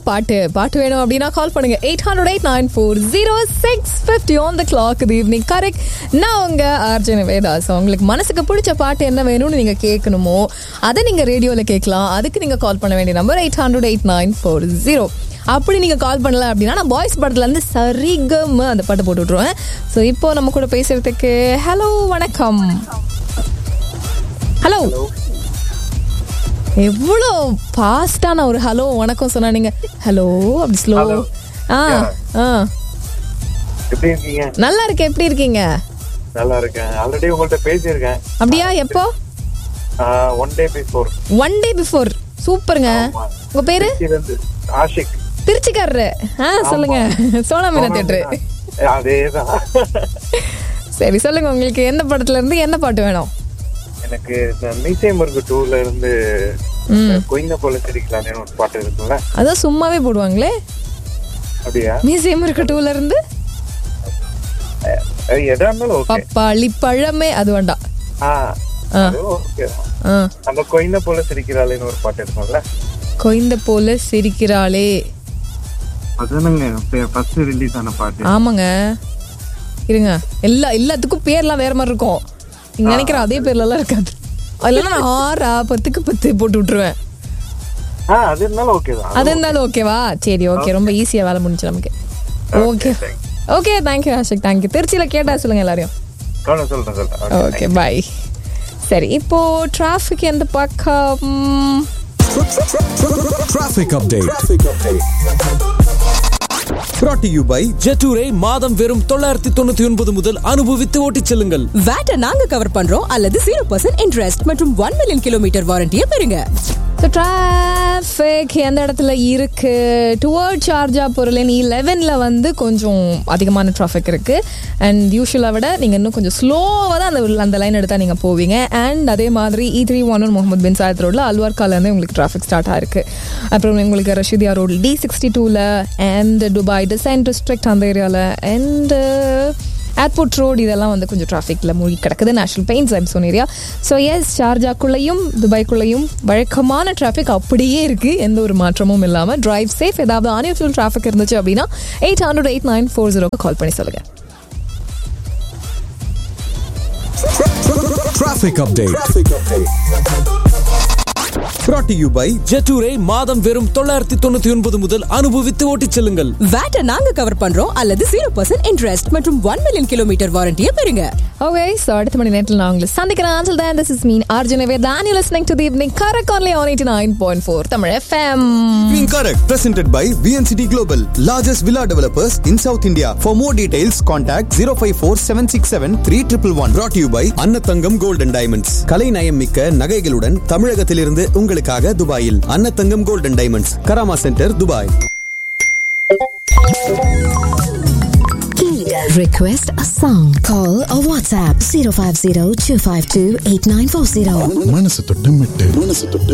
பாட்டு பாட்டு வேணும் அப்படின்னா கால் பண்ணுங்க eight hundred eight nine four zero six fifty on the clock இது ஈவினிங் கரெக்ட் நான் உங்க ஆர்ஜன வேதாஸ் உங்களுக்கு மனசுக்கு பிடிச்ச பாட்டு என்ன வேணும்னு நீங்க கேட்கணுமோ அதை நீங்க ரேடியோல கேட்கலாம் அதுக்கு நீங்க கால் பண்ண வேண்டிய number eight hundred eight nine four zero அப்படி நீங்க கால் பண்ணல அப்படின்னா நான் பாய்ஸ் படத்துல இருந்து சரிகம் அந்த பாட்டு போட்டு விட்ருவேன் ஸோ இப்போ நம்ம கூட பேசுறதுக்கு ஹலோ வணக்கம் ஹலோ எவ்வளோ ஃபாஸ்டான ஒரு ஹலோ வணக்கம் சொன்னா நீங்க ஹலோ அப்படி slow Hello. Ah Yeah. Ah எப்படி இருக்கீங்க நல்லா இருக்கு எப்படி இருக்கீங்க நல்லா இருக்கேன் ஆல்ரெடி உங்கள்ட்ட பேசியிருக்கேன் அப்படியா எப்போ one day before one day before சூப்பருங்க உங்க பேரு இருந்து ஆஷிக் திருச்சிக்காரரு ஆ சொல்லுங்க சோனா மீனா தேட்ரு அதேதான் சரி சொல்லுங்க உங்களுக்கு எந்த படத்துல இருந்து என்ன பாட்டு வேணும் எனக்கு இந்த மீசை முருகு டூல இருந்து ம் கொய்ந்த போல சிரிக்கலான்னு ஒரு பாட்டு இருக்குல்ல அதான் சும்மாவே போடுவாங்களே அப்படியா மியூசியம் இருக்க டூல இருந்து அது எதா இருந்தாலும் ஓகே பப்பாளி பழமே அது வேண்டாம் ஆ ஆ. ஓகே ஆ நம்ம கொய்ந்த போல சிரிக்கிறாளேன்னு ஒரு பாட்டு இருக்கும்ல கொய்ந்த போல சிரிக்கிறாளே அதுதானங்க ஃபர்ஸ்ட் ரிலீஸ் ஆன பாட்டு ஆமாங்க இருங்க எல்லா எல்லாத்துக்கும் பேர்லாம் வேற மாதிரி இருக்கும் நீங்க நினைக்கிற அதே பேர்ல எல்லாம் இருக்காது அதெல்லாம் நான் ஆறா பத்துக்கு பத்து போட்டு விட்டுருவேன் ஆ அது இருந்தாலும் ஓகே தான் அது இருந்தாலும் ஓகேவா சரி ஓகே ரொம்ப ஈஸியா வேலை முடிஞ்சு நமக்கு okay okay thank you Aashiq thank you திருச்சியில கேட்டா சொல்லுங்க எல்லாரையும் சொல்றேன் சொல்றேன் சொல்றேன் ஓகே பாய் சரி இப்போ டிராஃபிக் எந்த பக்கம் Traffic update. Brought to you by ஜெட்டூரை மாதம் வெறும் தொள்ளாயிரத்தி தொண்ணூத்தி ஒன்பது முதல் அனுபவித்து ஓட்டிச் செல்லுங்கள் வேட்டை நாங்க கவர் பண்றோம் அல்லது ஜீரோ பர்சன்ட் இன்ட்ரெஸ்ட் மற்றும் ஒன் மில்லியன் கிலோமீட்டர் வாரண்டியை பெறுங்க ஸோ டிராஃபிக் எந்த இடத்துல இருக்கு டுவர்ட் சார்ஜா பொருளின் லெவனில் வந்து கொஞ்சம் அதிகமான டிராஃபிக் இருக்கு அண்ட் யூஷுவலை விட நீங்கள் இன்னும் கொஞ்சம் ஸ்லோவாக தான் அந்த அந்த லைன் எடுத்தால் நீங்கள் போவீங்க அண்ட் அதே மாதிரி E three one Mohammed bin Zayed ரோடில் அல்வார்காலேருந்து உங்களுக்கு டிராஃபிக் ஸ்டார்ட் ஆயிருக்கு அப்புறம் உங்களுக்கு ரஷீதியா ரோடு டி சிக்ஸ்டி டூவில் அண்ட் துபாய் டிசைன் டிஸ்ட்ரிக்ட் அந்த ஏரியாவில் அண்டு ஏர்போர்ட் ரோடு இதெல்லாம் வந்து கொஞ்சம் டிராஃபிக்கில் மூழ்கி கிடக்குது நேஷனல் பெயின்ஸ் ஐம்சோன் ஏரியா ஸோ எஸ் ஷார்ஜாக்குள்ளேயும் துபாய்க்குள்ளேயும் வழக்கமான டிராஃபிக் அப்படியே இருக்குது எந்த ஒரு மாற்றமும் இல்லாமல் டிரைவ் சேஃப் ஏதாவது அன்யூஷுவல் டிராஃபிக் இருந்துச்சு அப்படின்னா eight hundred eight nine four ஜீரோக்கு கால் பண்ணி சொல்லுங்கள் Traffic update. Brought to you by ஜெட்டூரை மாதம் வெறும் தொள்ளாயிரத்தி தொண்ணூத்தி ஒன்பது முதல் அனுபவித்து ஓட்டிச் செல்லுங்கள் வேட்டை நாங்க கவர் பண்றோம் அல்லது ஜீரோ பர்சன்ட் இன்ட்ரெஸ்ட் மற்றும் ஒன் மில்லியன் கிலோமீட்டர் வாரண்டியை பெறுங்க ஓகே ஸோ அடுத்த மணி நேரத்தில் நான் உங்களை சந்திக்கிறேன் ஆன்சல் தான் திஸ் இஸ் மீன் அர்ஜுனவே தான் you listening to the evening correct only on eighty nine point four Tamil FM Green Correct, presented by VNCT Global, largest villa developers in South India. For more details, contact 054 767 3111. Brought to you by Annathangam Gold and Diamonds. கலை நயம் மிக்க நகைகளுடன் தமிழகத்திலிருந்து உங்களுக்காக துபாயில் Annathangam Gold and Diamonds, Karama centre Dubai Request a song. Call or WhatsApp 050 252 8940. மனசு தொட்டு மெட்டு மனசு தொட்டு